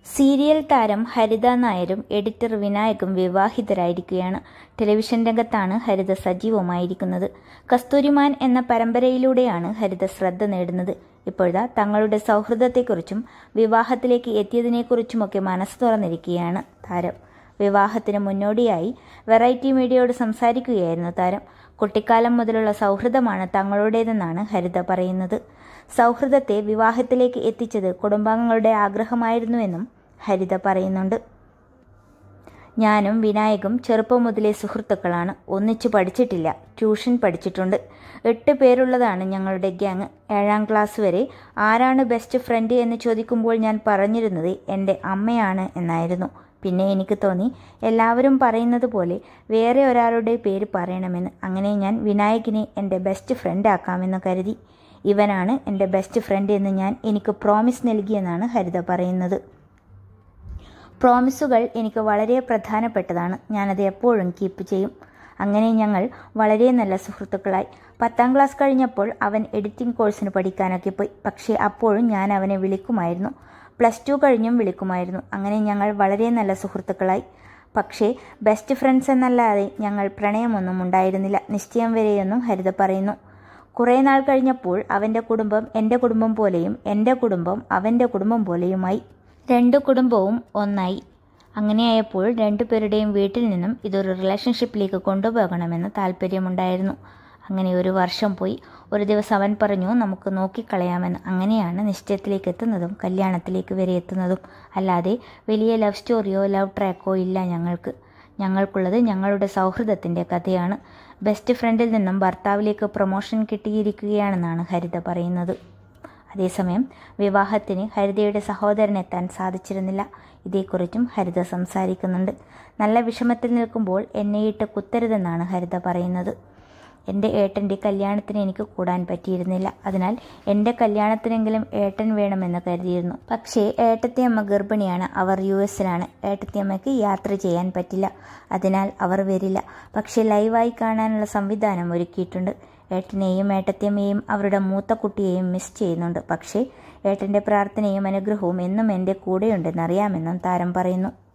serial താരം ഹരിത നായരും editor വിനായകും വിവാഹിതരായിരിക്കുകയാണ് television രംഗത്താണ് ഹരിത സജീവമായിരിക്കുന്നത് കസ്തൂരിമാൻ എന്ന പരമ്പരയിലൂടെയാണ് ഹരിത ശ്രദ്ധ നേടുന്നത് ഇപ്പോഴാ തങ്ങളുടെ സൗഹൃദത്തെക്കുറിച്ചും വിവാഹത്തിലേക്ക് എത്തിയതിനെക്കുറിച്ചുമൊക്കെ മനസ്സ് തുറന്നിരിക്കുകയാണ് താരം വിവാഹത്തിന് മുന്നോടിയായി വെറൈറ്റി മീഡിയയോട് സംസാരിക്കുകയായിരുന്നു താരം കുട്ടിക്കാലം മുതലുള്ള സൗഹൃദമാണ് തങ്ങളുടേതെന്നാണ് ഹരിത പറയുന്നത് സൗഹൃദത്തെ വിവാഹത്തിലേക്ക് എത്തിച്ചത് കുടുംബാംഗങ്ങളുടെ ആഗ്രഹമായിരുന്നുവെന്നും ഹരിത പറയുന്നുണ്ട് ഞാനും വിനായകും ചെറുപ്പം മുതലേ സുഹൃത്തുക്കളാണ് ഒന്നിച്ചു പഠിച്ചിട്ടില്ല ട്യൂഷൻ പഠിച്ചിട്ടുണ്ട് എട്ട് പേരുള്ളതാണ് ഞങ്ങളുടെ ഗ്യാങ് ഏഴാം ക്ലാസ് വരെ ആരാണ് ബെസ്റ്റ് ഫ്രണ്ട് എന്ന് ചോദിക്കുമ്പോൾ ഞാൻ പറഞ്ഞിരുന്നത് എൻ്റെ അമ്മയാണ് എന്നായിരുന്നു പിന്നെ എനിക്ക് തോന്നി എല്ലാവരും പറയുന്നത് പോലെ വേറെ ഒരാളുടെ പേര് പറയണമെന്ന് അങ്ങനെ ഞാൻ വിനായകിനെ എൻ്റെ ബെസ്റ്റ് ഫ്രണ്ട് ആക്കാമെന്ന് കരുതി ഇവനാണ് എൻ്റെ ബെസ്റ്റ് ഫ്രണ്ട് എന്ന് ഞാൻ എനിക്ക് പ്രോമിസ് നൽകിയെന്നാണ് ഹരിത പറയുന്നത് പ്രോമിസുകൾ എനിക്ക് വളരെ പ്രധാനപ്പെട്ടതാണ് ഞാനത് എപ്പോഴും കീപ്പ് ചെയ്യും അങ്ങനെ ഞങ്ങൾ വളരെ നല്ല സുഹൃത്തുക്കളായി പത്താം ക്ലാസ് കഴിഞ്ഞപ്പോൾ അവൻ എഡിറ്റിംഗ് കോഴ്സിന് പഠിക്കാനൊക്കെ പോയി പക്ഷേ അപ്പോഴും ഞാൻ അവനെ വിളിക്കുമായിരുന്നു പ്ലസ് ടു കഴിഞ്ഞും വിളിക്കുമായിരുന്നു അങ്ങനെ ഞങ്ങൾ വളരെ നല്ല സുഹൃത്തുക്കളായി പക്ഷേ ബെസ്റ്റ് ഫ്രണ്ട്സ് എന്നല്ലാതെ ഞങ്ങൾ പ്രണയമൊന്നും ഉണ്ടായിരുന്നില്ല നിശ്ചയം വരെയൊന്നും ഹരിത പറയുന്നു കുറേ നാൾ കഴിഞ്ഞപ്പോൾ അവൻ്റെ കുടുംബം എൻ്റെ കുടുംബം പോലെയും എൻ്റെ കുടുംബം അവൻ്റെ കുടുംബം പോലെയുമായി രണ്ട് കുടുംബവും ഒന്നായി അങ്ങനെയായപ്പോൾ രണ്ടുപേരുടെയും വീട്ടിൽ നിന്നും ഇതൊരു റിലേഷൻഷിപ്പിലേക്ക് കൊണ്ടുപോകണമെന്ന് താല്പര്യമുണ്ടായിരുന്നു അങ്ങനെ ഒരു വർഷം പോയി ഒരു ദിവസം അവൻ പറഞ്ഞു നമുക്ക് നോക്കിക്കളയാമെന്ന് അങ്ങനെയാണ് നിശ്ചയത്തിലേക്ക് എത്തുന്നതും കല്യാണത്തിലേക്ക് വരെ എത്തുന്നതും അല്ലാതെ വലിയ ലവ് സ്റ്റോറിയോ ലവ് ട്രാക്കോ ഇല്ല ഞങ്ങൾക്ക് ഞങ്ങൾക്കുള്ളത് ഞങ്ങളുടെ സൗഹൃദത്തിൻ്റെ കഥയാണ് ബെസ്റ്റ് ഫ്രണ്ടിൽ നിന്നും ഭർത്താവിലേക്ക് പ്രൊമോഷൻ കിട്ടിയിരിക്കുകയാണെന്നാണ് ഹരിത പറയുന്നത് അതേസമയം വിവാഹത്തിന് ഹരിതയുടെ സഹോദരൻ എത്താൻ സാധിച്ചിരുന്നില്ല ഇതേക്കുറിച്ചും ഹരിത സംസാരിക്കുന്നുണ്ട് നല്ല വിഷമത്തിൽ നിൽക്കുമ്പോൾ എന്നെയിട്ട് കുത്തരുതെന്നാണ് ഹരിത പറയുന്നത് എൻ്റെ ഏട്ടൻ്റെ കല്യാണത്തിന് എനിക്ക് കൂടാൻ പറ്റിയിരുന്നില്ല അതിനാൽ എൻ്റെ കല്യാണത്തിനെങ്കിലും ഏട്ടൻ വേണമെന്ന് കരുതിയിരുന്നു പക്ഷേ ഏട്ടത്തിയമ്മ ഗർഭിണിയാണ് അവർ യു എസിലാണ് ഏട്ടത്തിയമ്മയ്ക്ക് യാത്ര ചെയ്യാൻ പറ്റില്ല അതിനാൽ അവർ വരില്ല പക്ഷേ ലൈവായി കാണാനുള്ള സംവിധാനം ഒരുക്കിയിട്ടുണ്ട് ഏട്ടനെയും ഏട്ടത്തിയമ്മയെയും അവരുടെ മൂത്ത കുട്ടിയെയും മിസ് ചെയ്യുന്നുണ്ട് പക്ഷേ ഏട്ടൻ്റെ പ്രാർത്ഥനയും അനുഗ്രഹവും എന്നും എൻ്റെ കൂടെയുണ്ടെന്നറിയാമെന്നും താരം പറയുന്നു